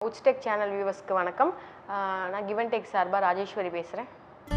உச்டெக் channel வியூவர்ஸ்க்கு வணக்கம் அஹ் நான் given tech சார்பாக ராஜேஸ்வரி பேசுகிறேன்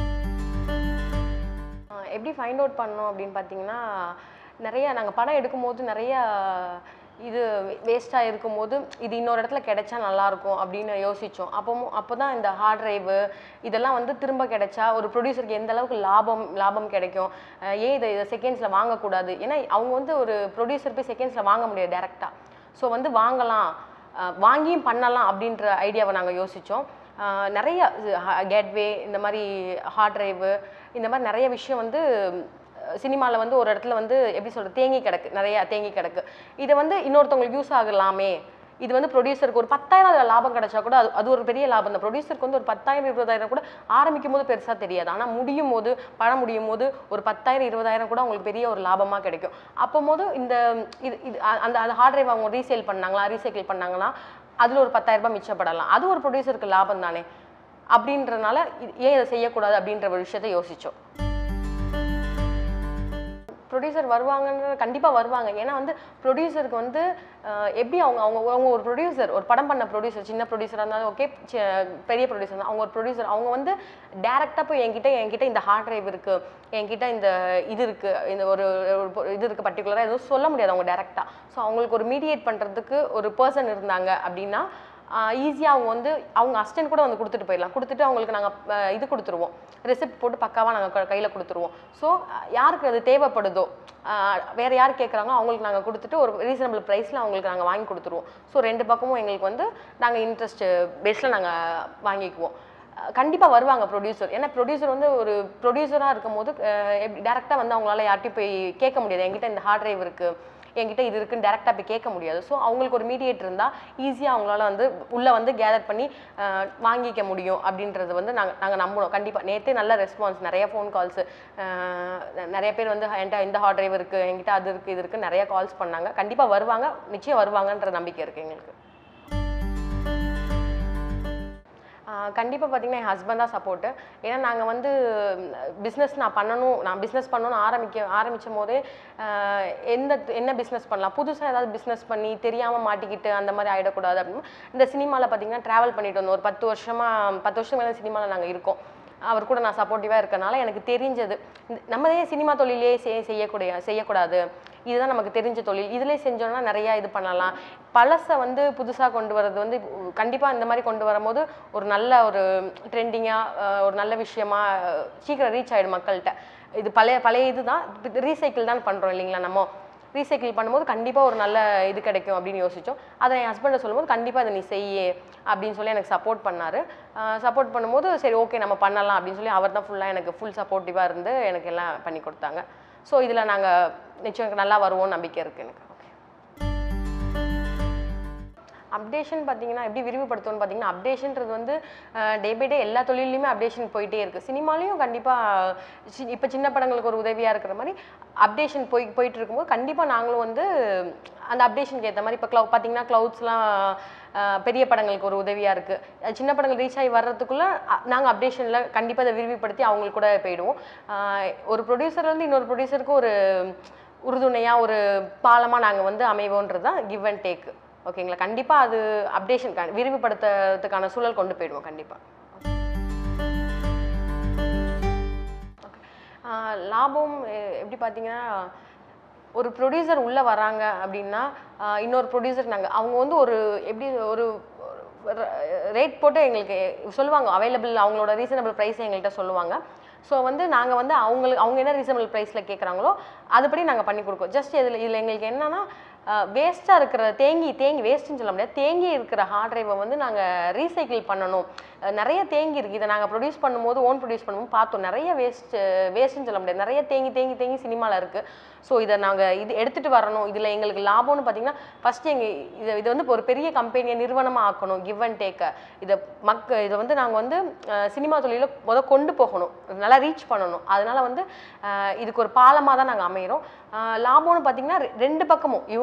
எப்படி ஃபைண்ட் அவுட் பண்ணோம் அப்படின்னு பார்த்தீங்கன்னா நிறைய நாங்கள் படம் எடுக்கும்போது நிறைய இது வேஸ்ட்டாக இருக்கும்போது இது இன்னொரு இடத்துல கிடைச்சா நல்லாயிருக்கும் அப்படின்னு யோசித்தோம் அப்போ அப்போ தான் இந்த ஹார்ட் டிரைவு இதெல்லாம் வந்து திரும்ப கிடைச்சா ஒரு ப்ரொடியூசருக்கு எந்த அளவுக்கு லாபம் லாபம் கிடைக்கும் அஹ் ஏன் இதை இதை செகண்ட்ஸில் வாங்கக்கூடாது ஏன்னா அவங்க வந்து ஒரு ப்ரொடியூசர் போய் செகண்ட்ஸில் வாங்க முடியாது டேரெக்டாக ஸோ வந்து வாங்கலாம் அஹ் வாங்கியும் பண்ணலாம் அப்படின்ற ஐடியாவை நாங்கள் யோசித்தோம் நிறைய கேட்வே இந்த மாதிரி ஹார்ட் டிரைவு இந்த மாதிரி நிறைய விஷயம் வந்து சினிமாவில் வந்து ஒரு இடத்துல வந்து எப்படி சொல்கிறது தேங்கி கிடக்கு நிறைய தேங்கி கிடக்கு இதை வந்து இன்னொருத்தவங்களுக்கு யூஸ் ஆகலாமே இது வந்து ப்ரொடியூசருக்கு ஒரு பத்தாயிரம் அதில் லாபம் கிடைச்சா கூட அது அது ஒரு பெரிய லாபம் தான் ப்ரொடியூசருக்கு வந்து ஒரு பத்தாயிரம் இருபதாயிரம் கூட ஆரம்பிக்கும் போது பெருசாக தெரியாது ஆனால் முடியும் போது படம் முடியும் போது ஒரு பத்தாயிரம் இருபதாயிரம் கூட அவங்களுக்கு பெரிய ஒரு லாபமாக கிடைக்கும் அப்போ போது இந்த இது இது அ- அந்த அந்த ஹார்ட் டிரைவ் அவங்க ரீசேல் பண்ணாங்களா ரீசைக்கிள் பண்ணாங்கன்னா அதில் ஒரு பத்தாயிரம் ரூபாய் மிச்சப்படலாம் அது ஒரு ப்ரொடியூசருக்கு லாபம் தானே அப்படின்றனால இது- ஏன் இதை செய்யக்கூடாது அப்படின்ற ஒரு விஷயத்தை யோசித்தோம் ப்ரொடியூசர் வருவாங்கன்ற கண்டிப்பாக வருவாங்க ஏன்னா வந்து ப்ரொடியூசருக்கு வந்து அஹ், எப்படி அவங்க அவங்க அவங்க ஒரு ப்ரொடியூசர் ஒரு படம் பண்ண ப்ரொடியூசர் சின்ன ப்ரொடியூசராக இருந்தாலும் ஓகே பெரிய ப்ரொடியூசர் அவங்க ஒரு ப்ரொடியூசர் அவங்க வந்து டேரெக்டாக போய் என்கிட்ட என்கிட்ட இந்த ஹார்ட் டிரைவ் இருக்குது என்கிட்ட இந்த இது இருக்குது இந்த ஒரு ஒரு இது இருக்குது பர்டிகுலராக எதுவும் சொல்ல முடியாது அவங்க டேரெக்டாக ஸோ அவங்களுக்கு ஒரு மீடியேட் பண்ணுறதுக்கு ஒரு பர்சன் இருந்தாங்க அப்படின்னா ஈஸியாக அவங்க வந்து அவங்க அசிஸ்டன்ட் கூட வந்து கொடுத்துட்டு போயிடலாம் கொடுத்துட்டு அவங்களுக்கு நாங்கள் இது கொடுத்துருவோம் ரெசிப்ட் போட்டு பக்காவாக நாங்கள் கையில் கொடுத்துருவோம் ஸோ யாருக்கு அது தேவைப்படுதோ ஆஹ் வேற யார் கேட்குறாங்களோ அவங்களுக்கு நாங்கள் கொடுத்துட்டு ஒரு ரீசனபிள் ப்ரைஸில் அவங்களுக்கு நாங்கள் வாங்கி கொடுத்துருவோம் ஸோ ரெண்டு பக்கமும் எங்களுக்கு வந்து நாங்கள் இன்ட்ரெஸ்ட் பேஸில் நாங்கள் வாங்கிக்குவோம் கண்டிப்பாக வருவாங்க ப்ரொடியூசர் ஏன்னா ப்ரொடியூசர் வந்து ஒரு ப்ரொடியூசராக இருக்கும் போது எப்படி டேரெக்டாக வந்து அவங்களால யார்ட்டையும் போய் கேட்க முடியாது என்கிட்ட இந்த ஹார்ட் டிரைவ் இருக்குது என்கிட்ட இது இருக்குன்னு டேரெக்டாக போய் கேட்க முடியாது ஸோ அவங்களுக்கு ஒரு மீடியேட் இருந்தால் ஈஸியாக அவங்களால வந்து உள்ளே வந்து கேதர் பண்ணி அஹ், வாங்கிக்க முடியும் அப்படின்றது வந்து நாங்கள் நாங்கள் நம்பணும் கண்டிப்பாக நேற்றே நல்ல ரெஸ்பான்ஸ் நிறைய ஃபோன் கால்ஸு நிறைய பேர் வந்து என்கிட்ட இந்த ஹார்ட் டிரைவ் இருக்குது என்கிட்ட அது இருக்குது இது இருக்குது நிறைய கால்ஸ் பண்ணாங்க கண்டிப்பாக வருவாங்க நிச்சயம் வருவாங்கன்ற நம்பிக்கை இருக்குது எங்களுக்கு கண்டிப்பாக பார்த்தீங்கன்னா என் ஹஸ்பண்ட் தான் சப்போர்ட்டு ஏன்னா நாங்கள் வந்து பிஸ்னஸ் நான் பண்ணணும் நான் பிஸ்னஸ் பண்ணணும்னு ஆரம்பிக்க ஆரம்பிச்சும் போதே ஆஹ் எந்த என்ன பிஸ்னஸ் பண்ணலாம் புதுசாக ஏதாவது பிஸ்னஸ் பண்ணி தெரியாமல் மாட்டிக்கிட்டு அந்த மாதிரி ஆகிடக்கூடாது அப்படின்னு இந்த சினிமாவில் பார்த்தீங்கன்னா ட்ராவல் பண்ணிட்டு வந்தோம் ஒரு பத்து வருஷமாக பத்து வருஷம் மேலே சினிமாவில் நாங்கள் இருக்கோம் அவர் கூட நான் சப்போர்ட்டிவாக இருக்கனால எனக்கு தெரிஞ்சது இந்த- நம்ம ஏன் சினிமா தொழிலே செய் செய்யக்கூடிய செய்யக்கூடாது இதுதான் நமக்கு தெரிஞ்ச தொழில் இதிலே செஞ்சோம்னா நிறையா இது பண்ணலாம் பழசை வந்து புதுசாக கொண்டு வர்றது வந்து கண்டிப்பாக இந்த மாதிரி கொண்டு வரும்போது ஒரு நல்ல ஒரு ட்ரெண்டிங்காக ஒரு நல்ல விஷயமா அஹ், சீக்கிரம் ரீச் ஆகிடும் மக்கள்கிட்ட இது பழைய பழைய இதுதான் ரீசைக்கிள் தான் பண்ணுறோம் இல்லைங்களா நம்ம ரீசைக்கிள் பண்ணும்போது கண்டிப்பாக ஒரு நல்ல இது கிடைக்கும் அப்படின்னு யோசித்தோம் அதை என் ஹஸ்பண்டை சொல்லும்போது கண்டிப்பாக அதை நீ செய்ய அப்படின்னு சொல்லி எனக்கு சப்போர்ட் பண்ணார் சப்போர்ட் பண்ணும்போது சரி ஓகே நம்ம பண்ணலாம் அப்படின்னு சொல்லி அவர் தான் ஃபுல்லாக எனக்கு ஃபுல் சப்போர்ட்டிவாக இருந்து எனக்கு எல்லாம் பண்ணி கொடுத்தாங்க ஸோ இதில் நாங்கள் நிச்சயம் நல்லா வருவோம்னு நம்பிக்கை இருக்குது எனக்கு ஓகே அப்டேஷன் பார்த்தீங்கன்னா எப்படி விரிவுபடுத்தணும்னு பார்த்தீங்கன்னா அப்டேஷன்றது வந்து டே பை டே எல்லா தொழிலையுமே அப்டேஷன் போயிட்டே இருக்குது சினிமாலையும் கண்டிப்பாக இப்போ சின்ன படங்களுக்கு ஒரு உதவியாக இருக்கிற மாதிரி அப்டேஷன் போய் போயிட்டு இருக்கும்போது கண்டிப்பாக நாங்களும் வந்து அந்த அப்டேஷனுக்கு ஏற்ற மாதிரி இப்போ க்ளவு பார்த்தீங்கன்னா க்ளவுட்ஸ்லாம் பெரிய படங்களுக்கு ஒரு உதவியாக இருக்குது சின்ன படங்கள் ரீச் ஆகி வர்றதுக்குள்ளே நாங்கள் அப்டேஷனில் கண்டிப்பாக அதை விரிவுபடுத்தி அவங்களுக்கு கூட போயிடுவோம் அஹ் ஒரு ப்ரொடியூசர்லேருந்து இன்னொரு ப்ரொடியூசருக்கு ஒரு உறுதுணையாக ஒரு பாலமாக நாங்கள் வந்து அமைவோன்றது தான் கிவ் அண்ட் டேக் ஓகேங்களா கண்டிப்பாக அது அப்டேஷன் விரிவுபடுத்துறதுக்கான சூழல் கொண்டு போயிடுவோம் கண்டிப்பாக லாபம் எ- எப்படி பார்த்தீங்கன்னா ஒரு ப்ரொடியூசர் உள்ளே வராங்க அப்படின்னா ஆஹ் இன்னொரு ப்ரொடியூசர் நாங்கள் அவங்க வந்து ஒரு எப்படி ஒரு ரேட் போட்டு எங்களுக்கு சொல்லுவாங்க அவைலபிள் அவங்களோட ரீசனபிள் ப்ரைஸ் எங்கள்கிட்ட சொல்லுவாங்க ஸோ வந்து நாங்கள் வந்து அவங்களுக்கு அவங்க என்ன ரீசனபிள் ப்ரைஸில் கேட்குறாங்களோ அதுபடி நாங்கள் பண்ணி கொடுக்கோம் ஜஸ்ட் இதில் இதில் எங்களுக்கு என்னன்னா வேஸ்ட்டாக இருக்கிற தேங்கி தேங்கி வேஸ்ட்டுன்னு சொல்ல முடியாது தேங்கி இருக்கிற ஹார்ட் டிரைவை வந்து நாங்கள் ரீசைக்கிள் பண்ணணும் அஹ் நிறைய தேங்கி இருக்குது இதை நாங்கள் ப்ரொடியூஸ் பண்ணும்போது ஓன் ப்ரொடியூஸ் பண்ணும்போது பார்த்தோம் நிறைய வேஸ்ட் வேஸ்ட்டுன்னு சொல்ல முடியாது நிறைய தேங்கி தேங்கி தேங்கி சினிமாவில் இருக்குது ஸோ இதை நாங்கள் இது எடுத்துகிட்டு வரணும் இதில் எங்களுக்கு லாபம்னு பார்த்தீங்கன்னா ஃபஸ்ட்டு எங்கள் இதை இது வந்து ஒரு பெரிய கம்பெனியை நிறுவனமாக ஆக்கணும் கிவ் அண்ட் டேக்கை இதை மக்க இதை வந்து நாங்கள் வந்து அஹ், சினிமா தொழில முத கொண்டு போகணும் நல்லா ரீச் பண்ணணும் அதனால வந்து அஹ், இதுக்கு ஒரு பாலமாக தான் நாங்கள் அமைகிறோம் அஹ், லாபம்னு பார்த்தீங்கன்னா ரெ- ரெண்டு பக்கமும் இவங்க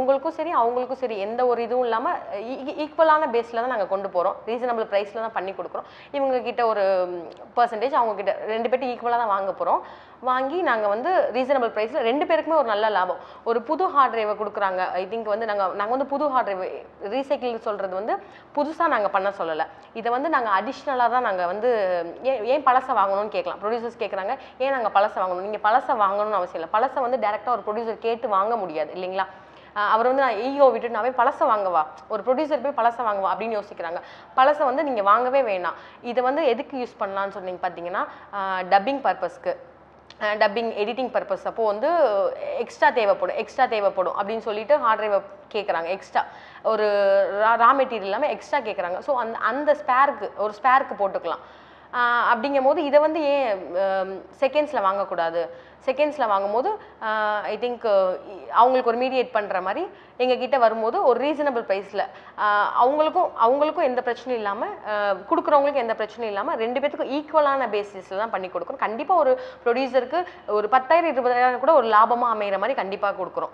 இவங்களுக்கும் சரி அவங்களுக்கும் சரி எந்த ஒரு இதுவும் இல்லாமல் ஈக்குவலான பேஸில் தான் நாங்கள் கொண்டு போகிறோம் ரீசனபிள் ப்ரைஸில் தான் பண்ணி கொடுக்குறோம் இவங்க கிட்ட ஒரு பர்சன்டேஜ் அவங்க கிட்ட ரெண்டு பேர்ட்டு ஈக்குவலாக தான் வாங்க போகிறோம் வாங்கி நாங்கள் வந்து ரீசனபிள் ப்ரைஸில் ரெண்டு பேருக்குமே ஒரு நல்ல லாபம் ஒரு புது ஹார்ட் டிரைவை கொடுக்குறாங்க ஐ திங்க் வந்து நாங்கள் நாங்கள் வந்து புது ஹார்ட் டிரைவ் ரீசைக்கிள் சொல்கிறது வந்து புதுசாக நாங்கள் பண்ண சொல்லலை இதை வந்து நாங்கள் அடிஷ்னலாக தான் நாங்கள் வந்து ஏன் ஏன் பழசை வாங்கணும்னு கேட்கலாம் ப்ரொடியூசர்ஸ் கேட்குறாங்க ஏன் நாங்கள் பழசை வாங்கணும் நீங்கள் பழசை வாங்கணும்னு அவசியம் இல்லை பழசை வந்து டேரெக்டாக ஒரு ப்ரொடியூசர் கேட்டு வாங்க முடியாது இல்லைங்களா ஆஹ் அவர் வந்து நான் ஈகோ விட்டுட்டு நான் போய் பழசை வாங்கவா ஒரு ப்ரொடியூசர் போய் பழசை வாங்கவா அப்படின்னு யோசிக்கிறாங்க பழசை வந்து நீங்கள் வாங்கவே வேணாம் இதை வந்து எதுக்கு யூஸ் பண்ணலாம்னு சொன்னீங்க பார்த்தீங்கன்னா டப்பிங் பர்பஸ்க்கு டப்பிங் எடிட்டிங் பர்பஸ் அப்போ வந்து எக்ஸ்ட்ரா தேவைப்படும் எக்ஸ்ட்ரா தேவைப்படும் அப்படின்னு சொல்லிட்டு ஹார்ட் டிரைவை கேட்குறாங்க எக்ஸ்ட்ரா ஒரு ரா மெட்டீரியல் இல்லாமல் எக்ஸ்ட்ரா கேட்குறாங்க ஸோ அந்த அந்த ஸ்பேருக்கு ஒரு ஸ்பேருக்கு போட்டுக்கலாம் ஆஹ் அப்படிங்கும் போது இதை வந்து ஏன் செகண்ட்ஸில் வாங்கக்கூடாது செகண்ட்ஸில் வாங்கும்போது ஐ திங்க் அவங்களுக்கு ஒரு மீடியேட் பண்ணுற மாதிரி எங்கள் கிட்ட வரும்போது ஒரு ரீசனபிள் ப்ரைஸில் அவங்களுக்கும் அவங்களுக்கும் எந்த பிரச்சனையும் இல்லாமல் கொடுக்குறவங்களுக்கும் எந்த பிரச்சனையும் இல்லாமல் ரெண்டு பேத்துக்கும் ஈக்குவலான பேசிஸில் தான் பண்ணி கொடுக்குறோம் கண்டிப்பாக ஒரு ப்ரொடியூசருக்கு ஒரு பத்தாயிரம் இருபதாயிரம் கூட ஒரு லாபமாக அமைகிற மாதிரி கண்டிப்பாக கொடுக்குறோம்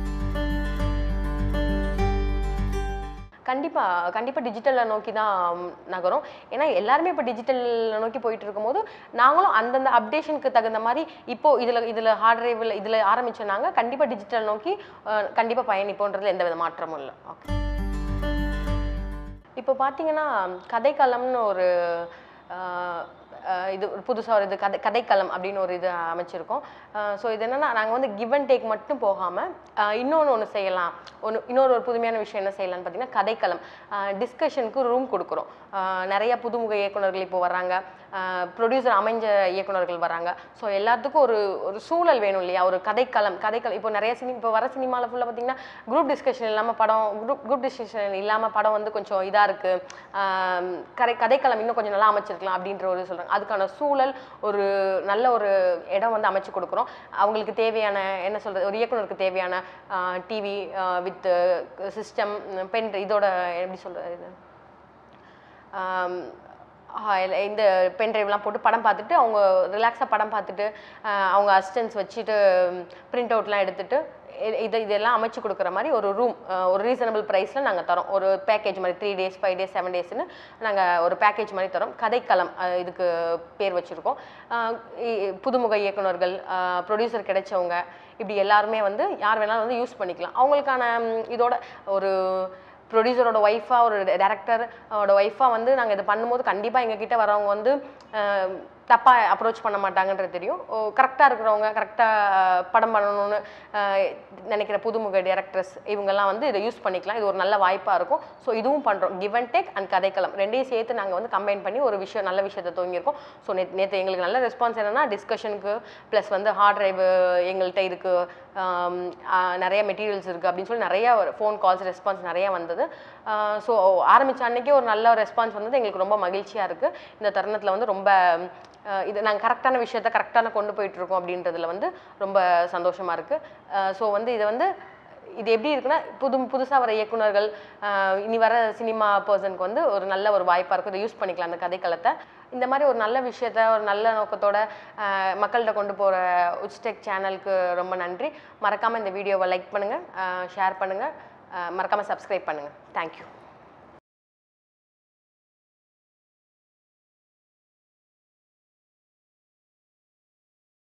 கண்டிப்பாக கண்டிப்பாக டிஜிட்டலில் நோக்கி தான் நகரும் ஏன்னா எல்லாருமே இப்போ டிஜிட்டலில் நோக்கி போயிட்டு இருக்கும்போது நாங்களும் அந்தந்த அப்டேஷனுக்கு தகுந்த மாதிரி இப்போ இதில் இதில் ஹார்ட் டிரைவில் இதில் ஆரம்பிச்ச நாங்கள் கண்டிப்பாக டிஜிட்டல் நோக்கி கண்டிப்பாக பயணிப்போன்றதுல எந்த வித மாற்றமும் இல்லை ஓகே இப்போ பார்த்தீங்கன்னா கதைக்களம்னு ஒரு ஆஹ், ஆஹ், இது புதுசாக ஒரு இது கதை கதைக்களம் அப்படின்னு ஒரு இது அமைச்சிருக்கோம் ஸோ இது என்னன்னா நாங்கள் வந்து கிவ் அண்ட் டேக் மட்டும் போகாமல் இன்னொன்று ஒன்று செய்யலாம் ஒன்று இன்னொரு ஒரு புதுமையான விஷயம் என்ன செய்யலாம்னு பார்த்தீங்கன்னா கதைக்களம் டிஸ்கஷனுக்கு ரூம் கொடுக்குறோம் ஆஹ், நிறைய புதுமுக இயக்குனர்கள் இப்போ வர்றாங்க ப்ரொடியூசர் அமைஞ்ச இயக்குனர்கள் வராங்க ஸோ எல்லாத்துக்கும் ஒரு ஒரு சூழல் வேணும் இல்லையா ஒரு கதைக்களம் கதைக்களம் இப்போ நிறைய சினி இப்போ வர சினிமாவில் ஃபுல்லாக பார்த்தீங்கன்னா குரூப் டிஸ்கஷன் இல்லாமல் படம் குரூப் குரூப் டிஸ்கஷன் இல்லாமல் படம் வந்து கொஞ்சம் இதாக இருக்குது கதை கதைக்களம் இன்னும் கொஞ்சம் நல்லா அமைச்சிருக்கலாம் அப்படின்ற ஒரு சொல்கிறாங்க அதுக்கான சூழல் ஒரு நல்ல ஒரு இடம் வந்து அமைச்சு கொடுக்குறோம் அவங்களுக்கு தேவையான என்ன சொல்கிறது ஒரு இயக்குனருக்கு தேவையான டிவி வித் சிஸ்டம் பென் இதோட எப்படி சொல்கிறது இது ஆம், ஆ, இல்ல, இந்த பென் ட்ரைவ்லாம் போட்டு படம் பார்த்துட்டு அவங்க ரிலாக்ஸாக படம் பார்த்துட்டு ஆ, அவங்க அசிஸ்டன்ஸ் வச்சுட்டு பிரிண்ட் அவுட்லாம் எடுத்துட்டு இ- இது இதெல்லாம் அமைச்சு கொடுக்குற மாதிரி ஒரு ரூம் ஒரு ரீசனபிள் ப்ரைஸில் நாங்கள் தரோம் ஒரு பேக்கேஜ் மாதிரி three days five days seven டேஸ்னு நாங்கள் ஒரு பேக்கேஜ் மாதிரி தரோம் கதைக்களம் அ, இதுக்கு பேர் வச்சுருக்கோம் புதுமுக இயக்குனர்கள் ப்ரொடியூசர் கிடைச்சவங்க இப்படி எல்லாருமே வந்து யார் வேணாலும் வந்து யூஸ் பண்ணிக்கலாம் அவங்களுக்கான ம், இதோட ஒரு ப்ரொடியூசரோட ஒய்ஃபாக ஒரு டேரக்டர் ஓட ஒய்ஃபாக வந்து நாங்கள் இது பண்ணும்போது கண்டிப்பாக எங்ககிட்ட வரவங்க வந்து தப்பாக அப்ரோச் பண்ண மாட்டாங்கன்றது தெரியும் கரெக்டாக இருக்கிறவங்க கரெக்டாக படம் பண்ணணும்னு அஹ், நினைக்கிற புதுமுக டேரக்டர்ஸ் இவங்கெல்லாம் வந்து இதை யூஸ் பண்ணிக்கலாம் இது ஒரு நல்ல வாய்ப்பாக இருக்கும் ஸோ இதுவும் பண்ணுறோம் கிவ் அண்ட் டேக் அண்ட் கதைக்களம் ரெண்டையும் சேர்த்து நாங்கள் வந்து கம்பைன் பண்ணி ஒரு விஷயம் நல்ல விஷயத்தை துவங்கியிருக்கோம் ஸோ நேற்று நேற்று எங்களுக்கு நல்ல ரெஸ்பான்ஸ் என்னன்னா டிஸ்கஷனுக்கு ப்ளஸ் வந்து ஹார்ட் டிரைவ் எங்கள்கிட்ட இருக்குது ஆம், ஆ, நிறைய மெட்டீரியல்ஸ் இருக்குது அப்படின்னு சொல்லி நிறைய ஃபோன் கால்ஸ் ரெஸ்பான்ஸ் நிறைய வந்தது ஸோ ஆரம்பிச்ச அன்னைக்கே ஒரு நல்ல ரெஸ்பான்ஸ் வந்தது எங்களுக்கு ரொம்ப மகிழ்ச்சியாக இருக்குது இந்த தருணத்தில் வந்து ரொம்ப ஆ, இது நாங்கள் கரெக்டான விஷயத்த கரெக்டான கொண்டு போயிட்டு இருக்கோம் அப்படின்றதுல வந்து ரொம்ப சந்தோஷமாக இருக்குது ஸோ வந்து இதை வந்து இது எப்படி இருக்குன்னா புது புதுசாக வர இயக்குனர்கள் ஆஹ் இனி வர சினிமா பர்சனுக்கு வந்து ஒரு நல்ல ஒரு வாய்ப்பாக இருக்கும் இதை யூஸ் பண்ணிக்கலாம் அந்த கதைக்களத்தை இந்த மாதிரி ஒரு நல்ல விஷயத்த ஒரு நல்ல நோக்கத்தோட ஆஹ் மக்கள்கிட்ட கொண்டு போகிற உச்டெக் சேனலுக்கு ரொம்ப நன்றி மறக்காமல் இந்த வீடியோவை லைக் பண்ணுங்கள் ஷேர் பண்ணுங்கள் மறக்காமல் சப்ஸ்கிரைப் பண்ணுங்கள் தேங்க்யூ